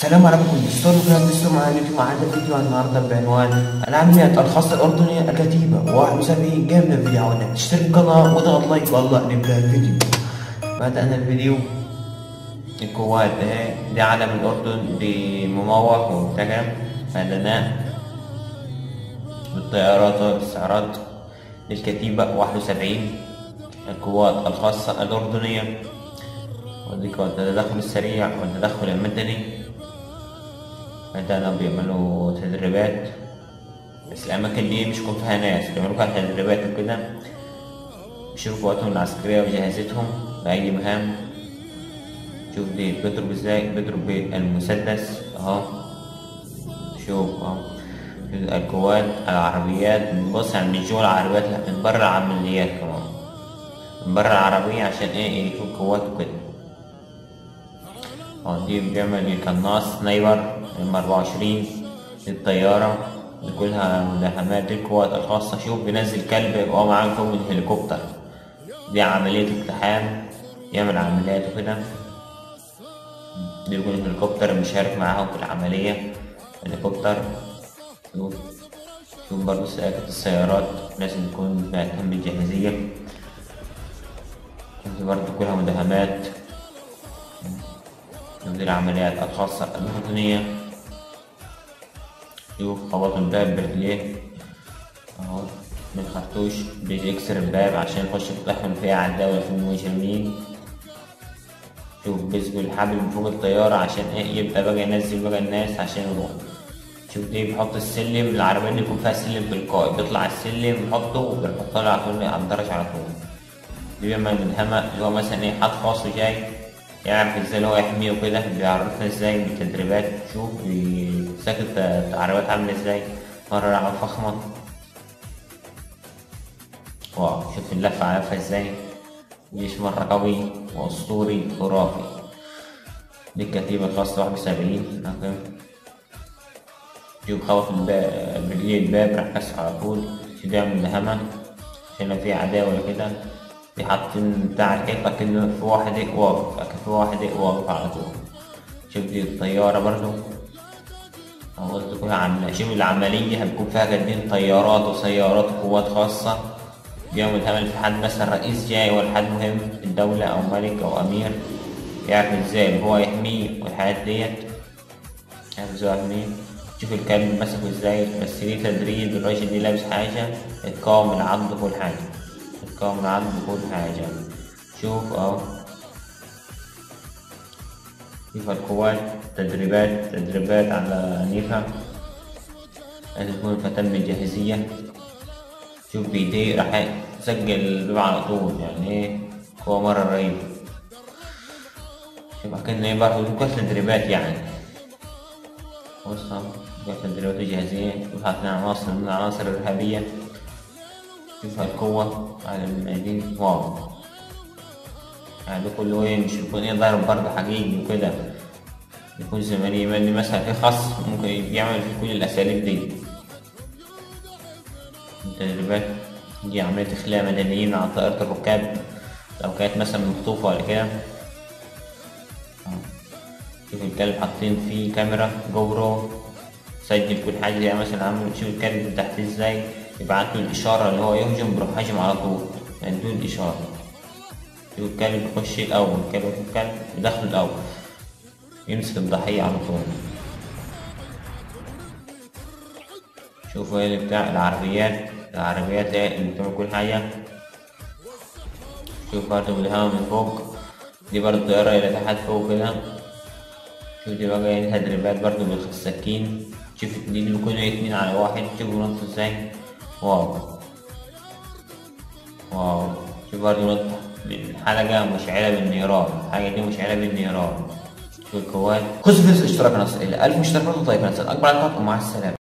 السلام عليكم دكتور وكان دكتور معانا اليوم عندنا فيديو النهارده بعنوان العمليات الخاصة الأردنية الكتيبة 71 جايبنا فيديو عنا اشترك القناة واضغط لايك والله نبدأ الفيديو بدأنا الفيديو القوات اهي دي علم الأردن بمموه ومتجم مدناء بالطيارات والاستعراض للكتيبة 71 القوات الخاصة الأردنية وديك التدخل السريع والتدخل المدني بدأنا بيعملوا تدريبات بس الأماكن دي مش يكون فيها ناس بيعملوا فيها تدريبات وكده بيشوفوا قواتهم العسكرية وجهازتهم لأي مهام شوف دي بيضرب ازاي بيضرب بالمسدس اهو شوف اهو القوات العربيات بص يعني مش جوه العربيات لا من بره العمليات كمان من بره العربية عشان ايه يكون قوات وكده اه دي بيعمل قناص سنايبر ام 24 للطيارة دي كلها مداهمات دي القوات الخاصة شوف بينزل كلب وهو معاه فوق من الهليكوبتر دي عملية اقتحام يعمل عمليات وكده دي بيكون الهليكوبتر مشارك معاهم في العملية الهليكوبتر شوف شوف برضه سياقة السيارات لازم تكون فيها تهم الجاهزية دي برضه كلها مداهمات دي العمليات الخاصة الأردنية شوف خبط الباب برجليه اهو من خرطوش بيجي يكسر الباب عشان يخش يقتحم فيها على الدولة في المجرمين شوف بيسجوا الحبل من فوق الطيارة عشان ايه يبقى بقى ينزل بقى الناس عشان يروح شوف دي بيحط السلم العربية اللي يكون فيها سلم تلقائي بيطلع السلم يحطه وبيحطها على طول على الدرج على طول دي بيعمل ملهمة اللي هو مثلا ايه حد خاص جاي يعرف ازاي اللي هو يحميه وكده بيعرفنا ازاي بالتدريبات شوف ساكت العربيات عاملة ازاي مرة لعبة فخمة واو شوف اللفة عارفها ازاي جيش مرة قوي وأسطوري خرافي دي الكتيبة الخاصة واحد وسبعين اوكي شوف خبط الباب برجليه الباب راح كسر على طول شوف بيعمل ملهمة عشان لو في عداوة ولا كده دي حاطين بتاع الحيطة كأنه في واحد واقف لكن في واحد واقف على طول شوف دي الطيارة برضو قلت كلها عم شوف العملية هتكون فيها جايبين طيارات وسيارات وقوات خاصة يوم الهمل في حد مثلا رئيس جاي ولا حد مهم في الدولة أو ملك أو أمير يعرف ازاي هو يحميه والحاجات ديت يعرف ازاي يحميه شوف الكلب مسكه ازاي بس دي تدريب الراجل دي لابس حاجة تقاوم العض كل حاجة تقاوم العض كل حاجة شوف اهو شوف القوات تدريبات تدريبات على عنيفة لازم تكون فتن الجاهزية شوف بيديه راح يسجل الباب على طول يعني ايه هو مرة رهيب شوف كأنه ايه برضه دي كلها تدريبات يعني بص اهو تدريبات جاهزية شوف هاتنا عناصر من العناصر الإرهابية شوف القوة على الميادين واو يعني ده كله ايه مش يكون ايه ضرب برضه حقيقي وكده يكون زمني يمني مثلا في خص ممكن يعمل في كل الأساليب دي التدريبات دي عملية إخلاء مدنيين على طائرة الركاب لو كانت مثلا مخطوفة ولا كده شوف الكلب حاطين فيه كاميرا جوبرو سجل كل حاجة زي مثلا عامل شوف الكلب تحت ازاي يبعت له الإشارة اللي هو يهجم بيروح هاجم على طول يدوه الإشارة شوف الكلب يخش الأول الكلب الكلب يدخل الأول يمسك الضحية على طول شوفوا ايه اللي بتاع العربيات العربيات ايه اللي بتعمل كل حاجة شوف برضه بالهوا من فوق دي برضه طيارة إلى تحت فوق كده شوف دي بقى ايه تدريبات برضه بالسكين شوف دي اللي بيكونوا اتنين على واحد شوف بينط ازاي واو واو شوف برضه نط من حلقة مشعلة بالنيران الحاجة دي مشعلة بالنيران شوف القوات خذوا فلوس اشتراك نص إلى 1000 مشترك طيب نصل أكبر على ومع السلامة